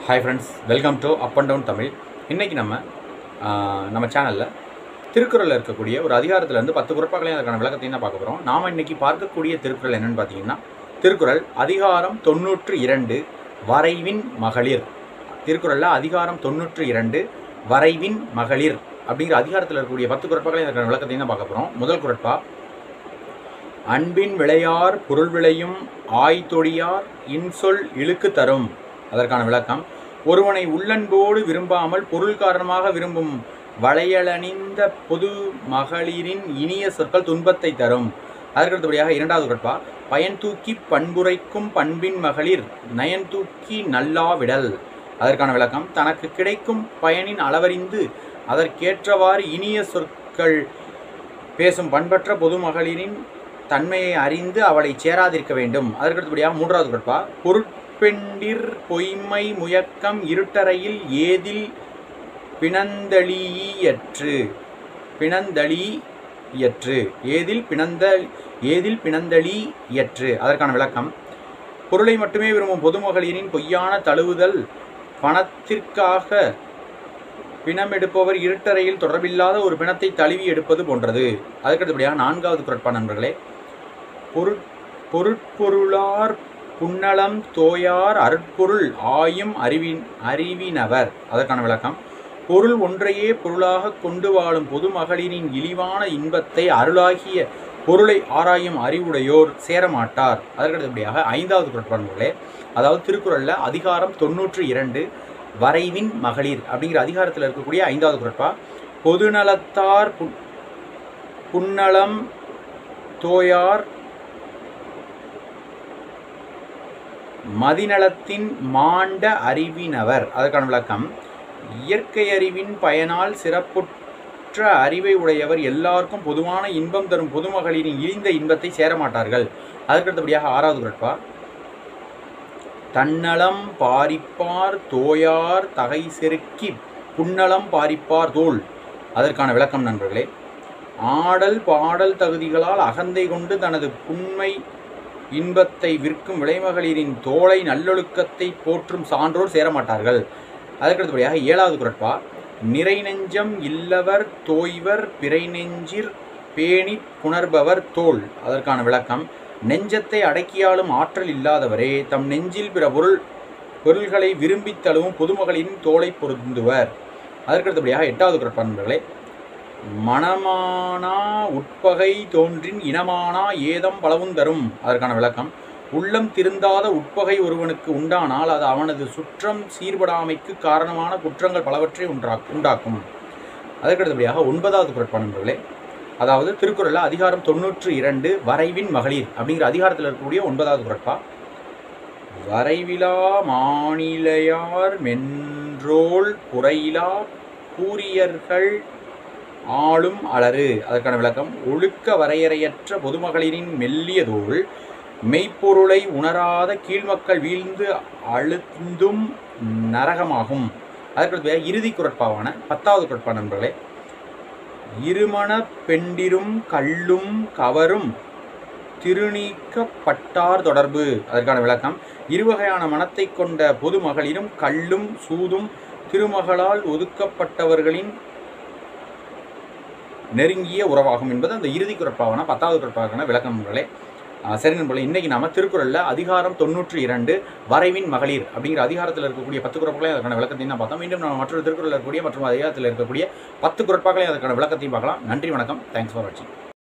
hi friends welcome to up and down Tamil இன்றைக்கி நம்ம ஆஹ், நம்ம சேனலில் திருக்குறளில் இருக்கக்கூடிய ஒரு அதிகாரத்துல இருந்து பத்து குறப்பாக்களையும் அதுக்கான விளக்கத்தையும் தான் பார்க்க போகிறோம் நாம் இன்னைக்கு பார்க்கக்கூடிய திருக்குறள் என்னன்னு பார்த்தீங்கன்னா திருக்குறள் அதிகாரம் தொண்ணூற்று இரண்டு வரைவின் மகளிர் திருக்குறளில் அதிகாரம் தொண்ணூற்று இரண்டு வரைவின் மகளிர் அப்படிங்கிற அதிகாரத்தில் இருக்கக்கூடிய பத்து குறப்பாக்களையும் அதுக்கான விளக்கத்தையும் தான் பார்க்க போகிறோம் முதல் குறப்பா அன்பின் விளையார் பொருள் விளையும் ஆய்தொழியார் இன்சொல் இழுக்கு தரும் அதற்கான விளக்கம் ஒருவனை உள்ளன்போடு விரும்பாமல் பொருள் காரணமாக விரும்பும் வளையலணிந்த பொது மகளிரின் இனிய சொற்கள் துன்பத்தை தரும் அதற்கடுத்தபடியாக இரண்டாவது கட்பா பயன் தூக்கி பண்புரைக்கும் பண்பின் மகளிர் நயன் தூக்கி நல்லாவிடல் அதற்கான விளக்கம் தனக்கு கிடைக்கும் பயனின் அளவறிந்து அதற்கேற்றவாறு இனிய சொற்கள் பேசும் பண்பற்ற பொது மகளிரின் தன்மையை அறிந்து அவளை சேராதிருக்க வேண்டும் அதற்கடுத்தபடியாக மூன்றாவது குரட்பா பொருட்பெண்டிர் பொய்மை முயக்கம் இருட்டறையில் ஏதில் பிணந்தளியற்று பிணந்தளியற்று ஏதில் பிணந்த ஏதில் பிணந்தளியற்று அதற்கான விளக்கம் பொருளை மட்டுமே விரும்பும் பொதுமகளிரின் பொய்யான தழுவுதல் பணத்திற்காக பிணம் எடுப்பவர் இருட்டறையில் தொடர்பில்லாத ஒரு பிணத்தை தழுவி எடுப்பது போன்றது அதுக்கடுத்தபடியாக நான்காவது குரட்பா நண்பர்களே பொருட் பொருட்பொருளார் புன்னலம் தோயார் அருட்பொருள் ஆயும் அறிவின் அறிவினவர் அதற்கான விளக்கம் பொருள் ஒன்றையே பொருளாக கொண்டு வாழும் பொது மகளிரின் இழிவான இன்பத்தை அருளாகிய பொருளை ஆராயும் அறிவுடையோர் சேரமாட்டார் அதற்கடுத்தபடியாக ஐந்தாவது குரட்பான்களே அதாவது திருக்குறளில் அதிகாரம் தொண்ணூற்று இரண்டு வரைவின் மகளிர் அப்படிங்கிற அதிகாரத்தில் இருக்கக்கூடிய ஐந்தாவது குரட்பா பொதுநலத்தார் புன்- புன்னலம் தோயார் மதிநலத்தின் மாண்ட அறிவினவர் அதற்கான விளக்கம் இயற்கை அறிவின் பயனால் சிறப்புற்ற அறிவை உடையவர் எல்லாருக்கும் பொதுவான இன்பம் தரும் பொதுமகளிரின் இழிந்த இன்பத்தை சேரமாட்டார்கள் அதற்கடுத்தபடியாக ஆறாவது குரட்பா தன்னலம் பாரிப்பார் தோயார் தகை செருக்கி புன்னலம் பாரிப்பார் தோள் அதற்கான விளக்கம் நண்பர்களே ஆடல் பாடல் தகுதிகளால் அகந்தை கொண்டு தனது புண்மை இன்பத்தை விற்கும் விளைமகளிரின் தோளை நல்லொழுக்கத்தை போற்றும் சான்றோர் சேரமாட்டார்கள் அதற்கடுத்தபடியாக ஏழாவது குரட்பா நிறை நெஞ்சம் இல்லவர் தோய்வர் பிறை நெஞ்சிற் பேணி புணர்பவர் தோள் அதற்கான விளக்கம் நெஞ்சத்தை அடக்கியாலும் ஆற்றல் இல்லாதவரே தம் நெஞ்சில் பிற பொருள் பொருள்களை விரும்பித் தழுவும் பொதுமகளின் தோளை பொருந்துவர் அதற்கடுத்தபடியாக எட்டாவது குரட்பா நண்பர்களே மனமானா உட்பகை தோன்றின் இனமானா ஏதம் பலவும் தரும் அதற்கான விளக்கம் உள்ளம் திருந்தாத உட்பகை ஒருவனுக்கு உண்டானால் அது அவனது சுற்றம் சீர்படாமைக்கு காரணமான குற்றங்கள் பலவற்றை உண்டா உண்டாக்கும் அதற்கடுத்தபடியாக ஒன்பதாவது குரட்பா நண்பர்களே அதாவது திருக்குறளில் அதிகாரம் தொண்ணூற்று இரண்டு வரைவின் மகளிர் அப்படிங்கிற அதிகாரத்தில் இருக்கக்கூடிய ஒன்பதாவது குரட்பா வரைவிலா மாநிலையார் மென்றோள் குறையிலா பூரியர்கள் ஆளும் அலறு அதற்கான விளக்கம் ஒழுக்க வரையறையற்ற பொதுமகளிரின் மெல்லியதோள் மெய்ப்பொருளை உணராத கீழ்மக்கள் வீழ்ந்து அழுந்தும் நரகமாகும் அதற்கு இறுதி குரட்பாவான பத்தாவது குரட்பா நண்பர்களே இருமண பெண்டிரும் கள்ளும் கவரும் திருநீக்கப்பட்டார் தொடர்பு அதற்கான விளக்கம் இருவகையான மனத்தை கொண்ட பொது மகளிரும் கள்ளும் சூதும் திருமகளால் ஒதுக்கப்பட்டவர்களின் நெருங்கிய உறவாகும் என்பது அந்த இறுதி குரட்பாவான பத்தாவது குரட்பாவான விளக்கம் நண்பர்களே ஆஹ் சரி நண்பர்களே இன்னைக்கு நாம திருக்குறளில் அதிகாரம் தொண்ணூற்றி இரண்டு வரைவின் மகளிர் அப்படிங்கிற அதிகாரத்தில் இருக்கக்கூடிய பத்து குரட்பாக்களையும் அதற்கான விளக்கத்தையும் தான் பார்த்தோம் மீண்டும் நம்ம மற்றொரு திருக்குறளில் இருக்கக்கூடிய மற்றும் அதிகாரத்தில் இருக்கக்கூடிய பத்து குரட்பாக்களையும் அதற்கான விளக்கத்தையும் பார்க்கலாம் நன்றி வணக்கம் தேங்க்ஸ் ஃபார் வாட்சிங்